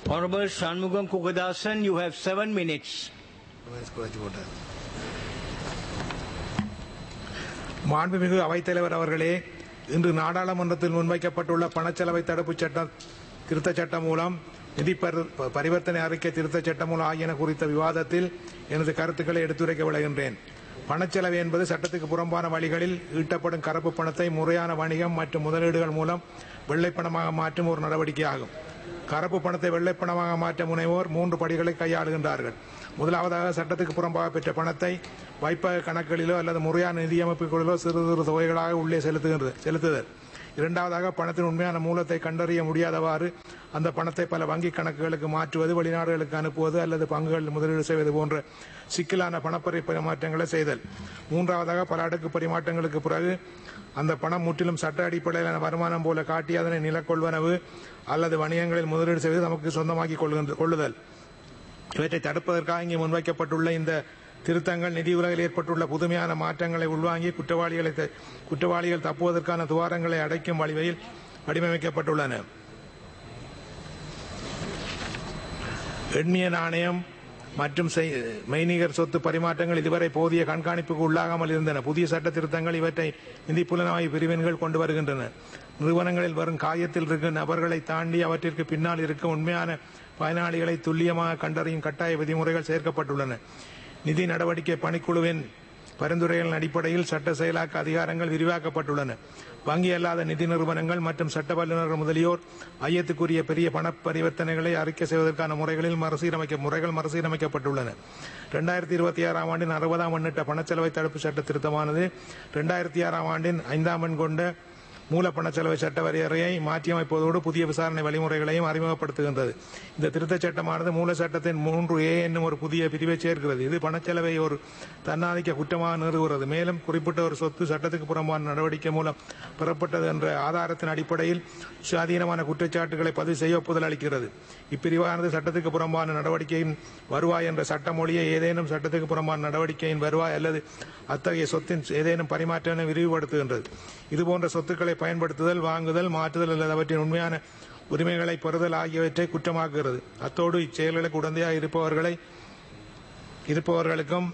Honorable Shanmugam Kukadasan, you have seven minutes. குறைச்சி போட்டார் மாண்புமிகு அவைத்தலைவர் அவர்களே இன்று நாடாளுமன்றத்தில் முன்வைக்கப்பட்டுள்ள பணச்செலவை தடுப்புச் சட்டம் திருத்தச் சட்டம் மூலம் நிதி பரி- பரிவர்த்தனை அறிக்கை திருத்தச் சட்டம் மூலம் ஆகியன குறித்த விவாதத்தில் எனது கருத்துக்களை எடுத்துரைக்க விளைகின்றேன் பணச்செலவு என்பது சட்டத்துக்கு புறம்பான வழிகளில் ஈட்டப்படும் கருப்பு பணத்தை முறையான வணிகம் மற்றும் முதலீடுகள் மூலம் வெள்ளைப்பணமாக மாற்றும் ஒரு நடவடிக்கையாகும் கருப்பு பணத்தை வெள்ளைப்பணமாக மாற்ற முனைவோர் மூன்று படிகளை கையாளுகின்றார்கள் முதலாவதாக சட்டத்துக்கு புறம்பாக பெற்ற பணத்தை வைப்பக கணக்குகளிலோ அல்லது முறையான நிதியமைப்புகளிலோ சிறு சிறு தொகைகளாக உள்ளே செலுத்துகின்றது செலுத்துதல் இரண்டாவதாக பணத்தின் உண்மையான மூலத்தை கண்டறிய முடியாதவாறு அந்த பணத்தை பல வங்கிக் கணக்குகளுக்கு மாற்றுவது வெளிநாடுகளுக்கு அனுப்புவது அல்லது பங்குகளில் முதலீடு செய்வது போன்ற சிக்கலான பணப்பரி பரிமாற்றங்களை செய்தல் மூன்றாவதாக பல அடுக்கு பரிமாற்றங்களுக்கு பிறகு அந்த பணம் முற்றிலும் சட்ட அடிப்படையிலான வருமானம் போல காட்டி அதனை நிலக்கொள்வனவு அல்லது வணிகங்களில் முதலீடு செய்து நமக்கு சொந்தமாக்கி கொள்கின்ற- கொள்ளுதல் இவற்றை தடுப்பதற்காக இங்கே முன்வைக்கப்பட்டுள்ள இந்த திருத்தங்கள் நிதி உலகில் ஏற்பட்டுள்ள புதுமையான மாற்றங்களை உள்வாங்கி குற்றவாளிகளை த- குற்றவாளிகள் தப்புவதற்கான துவாரங்களை அடைக்கும் வழிவகையில் வடிவமைக்கப்பட்டுள்ளன எண்ணிய நாணயம் மற்றும் செய்- மெய்நிகர் சொத்து பரிமாற்றங்கள் இதுவரை போதிய கண்காணிப்புக்கு உள்ளாகாமல் இருந்தன புதிய சட்ட திருத்தங்கள் இவற்றை நிதி புலனாய்வு பிரிவின்கள் கொண்டு வருகின்றன நிறுவனங்களில் வரும் காயத்தில் இருக்கும் நபர்களை தாண்டி அவற்றிற்கு பின்னால் இருக்கும் உண்மையான பயனாளிகளை துல்லியமாக கண்டறியும் கட்டாய விதிமுறைகள் சேர்க்கப்பட்டுள்ளன நிதி நடவடிக்கை பணிக்குழுவின் பரிந்துரைகளின் அடிப்படையில் சட்ட செயலாக்க அதிகாரங்கள் விரிவாக்கப்பட்டுள்ளன வங்கி அல்லாத நிதி நிறுவனங்கள் மற்றும் சட்ட வல்லுநர்கள் முதலியோர் ஐயத்துக்குரிய பெரிய பண பரிவர்த்தனைகளை அறிக்கை செய்வதற்கான முறைகளில் மறுசீரமைக்க முறைகள் மறுசீரமைக்கப்பட்டுள்ளன இரண்டாயிரத்தி இருபத்தி ஆறாம் ஆண்டின் அறுபதாம் எண்ணிட்ட பணச்செலவை தடுப்பு சட்ட திருத்தமானது இரண்டாயிரத்தி ஆறாம் ஆண்டின் ஐந்தாம் எண் கொண்ட மூல பணச்செலவு சட்ட வரையறையை மாற்றியமைப்பதோடு புதிய விசாரணை வழிமுறைகளையும் அறிமுகப்படுத்துகின்றது இந்த திருத்தச் சட்டமானது மூல சட்டத்தின் மூன்று ஏ என்னும் ஒரு புதிய பிரிவை சேர்க்கிறது இது பணச்செலவை ஒரு தன்னாதிக்க குற்றமாக நிறுவுகிறது மேலும் குறிப்பிட்ட ஒரு சொத்து சட்டத்துக்கு புறம்பான நடவடிக்கை மூலம் பெறப்பட்டது என்ற ஆதாரத்தின் அடிப்படையில் சுயாதீனமான குற்றச்சாட்டுகளை பதிவு செய்ய ஒப்புதல் அளிக்கிறது இப்பிரிவானது சட்டத்துக்கு புறம்பான நடவடிக்கையின் வருவாய் என்ற சட்டமொழியை ஏதேனும் சட்டத்துக்கு புறம்பான நடவடிக்கையின் வருவாய் அல்லது அத்தகைய சொத்தின் ஏதேனும் பரிமாற்றத்தை விரிவுபடுத்துகின்றது இதுபோன்ற சொத்துக்களை பயன்படுத்துதல் வாங்குதல் மாற்றுதல் அல்லது அவற்றின் உண்மையான உரிமைகளை பெறுதல் ஆகியவற்றை குற்றமாக்குகிறது அத்தோடு இச்செயல்களுக்கு உடந்தையாக இருப்பவர்களை இருப்பவர்களுக்கும்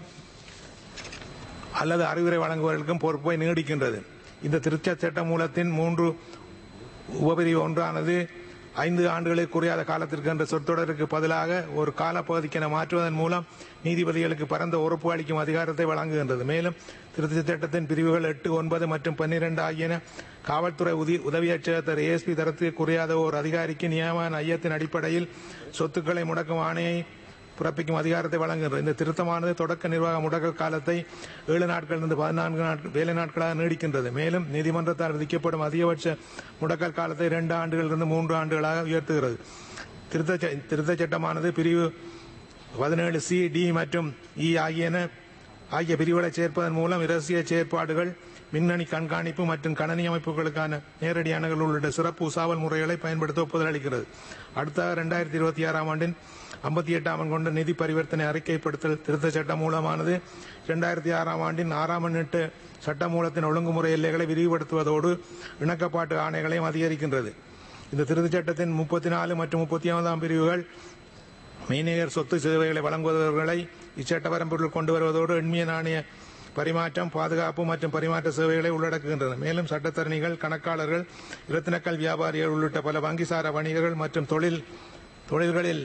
அல்லது அறிவுரை வழங்குவவர்களுக்கும் பொறுப்பை நீடிக்கின்றது இந்த திருச்ச சட்ட மூலத்தின் மூன்று உபபிரிவு ஒன்றானது ஐந்து ஆண்டுகளுக்கு குறையாத காலத்திற்கு என்ற சொற்றொடருக்கு பதிலாக ஒரு காலப்பகுதிக்கென மாற்றுவதன் மூலம் நீதிபதிகளுக்கு பரந்த உறுப்பு அளிக்கும் அதிகாரத்தை வழங்குகின்றது மேலும் திருத்தச் சட்டத்தின் பிரிவுகள் எட்டு ஒன்பது மற்றும் பன்னிரண்டு ஆகியன காவல்துறை உதி உதவி அச்சகத்தர் ஏஎஸ்பி தரத்துக்கு குறையாத ஓர் அதிகாரிக்கு நியமன ஐயத்தின் அடிப்படையில் சொத்துக்களை முடக்கும் ஆணையை பிறப்பிக்கும் அதிகாரத்தை வழங்குகிறது இந்த திருத்தமானது தொடக்க நிர்வாக முடக்கல் காலத்தை ஏழு நாட்களிலிருந்து பதினான்கு நாட்கள் வேலை நாட்களாக நீடிக்கின்றது மேலும் நீதிமன்றத்தால் விதிக்கப்படும் அதிகபட்ச முடக்கல் காலத்தை இரண்டு ஆண்டுகளிலிருந்து மூன்று ஆண்டுகளாக உயர்த்துகிறது திருத்த ச- திருத்தச் சட்டமானது பிரிவு பதினேழு சி டி மற்றும் இ ஆகியன ஆகிய பிரிவுகளை சேர்ப்பதன் மூலம் இரகசிய செயற்பாடுகள் மின்னணு கண்காணிப்பு மற்றும் கணனி அமைப்புகளுக்கான நேரடி அணுகல் உள்ளிட்ட சிறப்பு உசாவல் முறைகளை பயன்படுத்த ஒப்புதல் அளிக்கிறது அடுத்த இரண்டாயிரத்தி இருபத்தி ஆறாம் ஆண்டின் ஐம்பத்தி எட்டாம் ஆண்டு கொண்ட நிதி பரிவர்த்தனை அறிக்கைப்படுத்தல் திருத்த சட்டம் மூலமானது இரண்டாயிரத்தி ஆறாம் ஆண்டின் ஆறாம் எட்டு சட்ட மூலத்தின் ஒழுங்குமுறை எல்லைகளை விரிவுபடுத்துவதோடு இணக்கப்பாட்டு ஆணைகளையும் அதிகரிக்கின்றது இந்த திருத்தச் சட்டத்தின் முப்பத்தி நாலு மற்றும் முப்பத்தி ஒன்பதாம் பிரிவுகள் மெய்நிகர் சொத்து சேவைகளை வழங்குபவர்களை இச்சட்ட வரம்பிற்குள் கொண்டு வருவதோடு எண்மிய நாணய பரிமாற்றம் பாதுகாப்பு மற்றும் பரிமாற்ற சேவைகளை உள்ளடக்குகின்றன மேலும் சட்டத்தரணிகள் கணக்காளர்கள் இரத்தினக்கல் வியாபாரிகள் உள்ளிட்ட பல வங்கிசார வணிகர்கள் மற்றும் தொழில் தொழில்களில்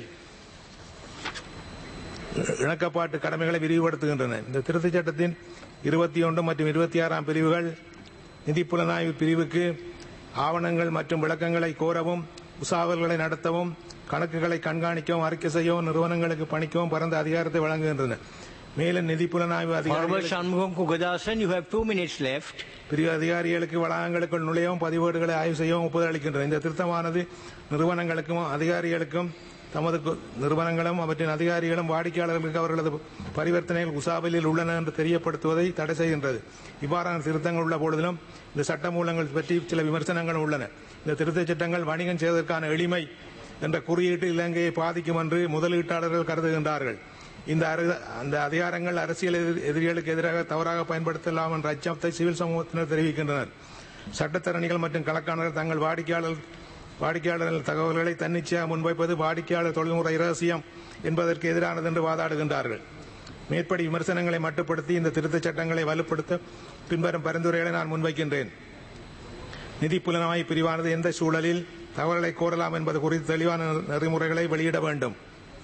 இணக்கப்பாட்டு கடமைகளை விரிவுபடுத்துகின்றன இந்த திருத்தச் சட்டத்தின் இருபத்தி ஒன்று மற்றும் இருபத்தி ஆறாம் பிரிவுகள் நிதி புலனாய்வு பிரிவுக்கு ஆவணங்கள் மற்றும் விளக்கங்களை கோரவும் உசாவல்களை நடத்தவும் கணக்குகளை கண்காணிக்கவும் அறிக்கை செய்யவும் நிறுவனங்களுக்கு பணிக்கவும் பரந்த அதிகாரத்தை வழங்குகின்றன மேலும் நிதி புலனாய்வு Honorable அதிகாரிகள் Shanmugam Kukadasan, you have two minutes left. பிரிவு அதிகாரிகளுக்கு வளாகங்களுக்குள் நுழையவும் பதிவேடுகளை ஆய்வு செய்யவும் ஒப்புதல் அளிக்கின்றன இந்த திருத்தமானது நிறுவனங்களுக்கும் அதிகாரிகளுக்கும் தமது கு- நிறுவனங்களும் அவற்றின் அதிகாரிகளும் வாடிக்கையாளர்களுக்கு அவர்களது பரிவர்த்தனைகள் உசாவலில் உள்ளன என்று தெரியப்படுத்துவதை தடை செய்கின்றது இவ்வாறான திருத்தங்கள் உள்ள பொழுதிலும் இந்த சட்ட மூலங்கள் பற்றி சில விமர்சனங்கள் உள்ளன இந்த திருத்தச் சட்டங்கள் வணிகம் செய்வதற்கான எளிமை என்ற குறியீட்டு இலங்கையை பாதிக்கும் என்று முதலீட்டாளர்கள் கருதுகின்றார்கள் இந்த அரு- அந்த அதிகாரங்கள் அரசியல் எதிர்- எதிரிகளுக்கு எதிராக தவறாக பயன்படுத்தலாம் என்ற அச்சத்தை சிவில் சமூகத்தினர் தெரிவிக்கின்றனர் சட்டத்தரணிகள் மற்றும் கணக்காளர்கள் தங்கள் வாடிக்கையாளர் வாடிக்கையாளர் தகவல்களை தன்னிச்சையாக முன்வைப்பது வாடிக்கையாளர் தொழில்முறை இரகசியம் என்பதற்கு எதிரானது என்று வாதாடுகின்றார்கள் மேற்படி விமர்சனங்களை மட்டுப்படுத்தி இந்த திருத்தச் சட்டங்களை வலுப்படுத்த பின்வரும் பரிந்துரைகளை நான் முன்வைக்கின்றேன் நிதி புலனாய்வு பிரிவானது எந்த சூழலில் தகவல்களை கோரலாம் என்பது குறித்து தெளிவான நெறிமுறைகளை வெளியிட வேண்டும்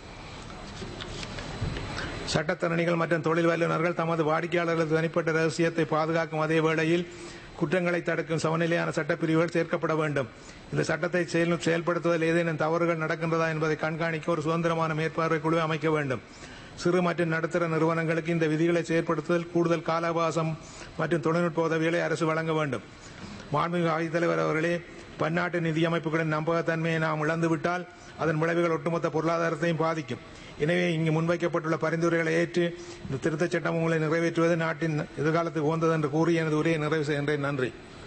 சட்டத்தரணிகள் மற்றும் தொழில் வல்லுநர்கள் தமது வாடிக்கையாளர்களது தனிப்பட்ட ரகசியத்தை பாதுகாக்கும் அதே வேளையில் குற்றங்களை தடுக்கும் சமநிலையான சட்டப்பிரிவுகள் சேர்க்கப்பட வேண்டும் இந்த சட்டத்தை செயல் செயல்படுத்துவதில் ஏதேனும் தவறுகள் நடக்கின்றதா என்பதை கண்காணிக்க ஒரு சுதந்திரமான மேற்பார்வை குழு அமைக்க வேண்டும் சிறு மற்றும் நடுத்தர நிறுவனங்களுக்கு இந்த விதிகளை செயற்படுத்துவதில் கூடுதல் கால அவகாசம் மற்றும் தொழில்நுட்ப உதவிகளை அரசு வழங்க வேண்டும் மாண்புமிகு ஆய்வுத்தலைவர் அவர்களே பன்னாட்டு நிதியமைப்புகளின் நம்பகத்தன்மையை நாம் இழந்துவிட்டால் அதன் விளைவுகள் ஒட்டுமொத்த பொருளாதாரத்தையும் பாதிக்கும் எனவே இங்கு முன்வைக்கப்பட்டுள்ள பரிந்துரைகளை ஏற்று இந்த திருத்தச் சட்டம் உங்களை நிறைவேற்றுவது நாட்டின் எதிர்காலத்துக்கு உகந்தது என்று கூறி எனது உரையை நிறைவு செய்கின்றேன் நன்றி